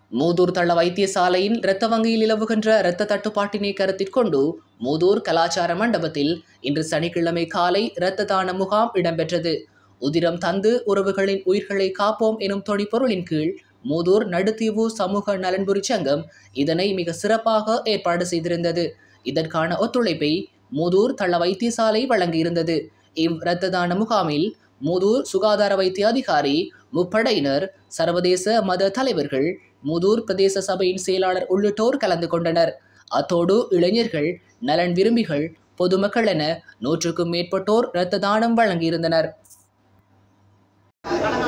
மூதூர் தள வைத்தியசாலையின் இரத்த வங்கியில் நிலவுகின்ற இரத்த தட்டுப்பாட்டினை கருத்தில் கொண்டு மூதூர் கலாச்சார மண்டபத்தில் இன்று சனிக்கிழமை காலை இரத்த தான முகாம் இடம்பெற்றது உதிரம் தந்து உறவுகளின் உயிர்களை காப்போம் எனும் தொனிப்பொருளின் கீழ் மூதூர் நடுத்தீவு சமூக நலன்புரி சங்கம் இதனை மிக சிறப்பாக ஏற்பாடு செய்திருந்தது இதற்கான ஒத்துழைப்பை மூதூர் தள வைத்தியசாலை வழங்கியிருந்தது இவ் இரத்த தான முகாமில் மூதூர் சுகாதார வைத்திய அதிகாரி முப்படையினர் சர்வதேச மத தலைவர்கள் மூதூர் பிரதேச சபையின் செயலாளர் உள்ளிட்டோர் கலந்து கொண்டனர் அத்தோடு இளைஞர்கள் நலன் விரும்பிகள் பொதுமக்கள் என நூற்றுக்கும் மேற்பட்டோர் இரத்த தானம் வழங்கியிருந்தனர்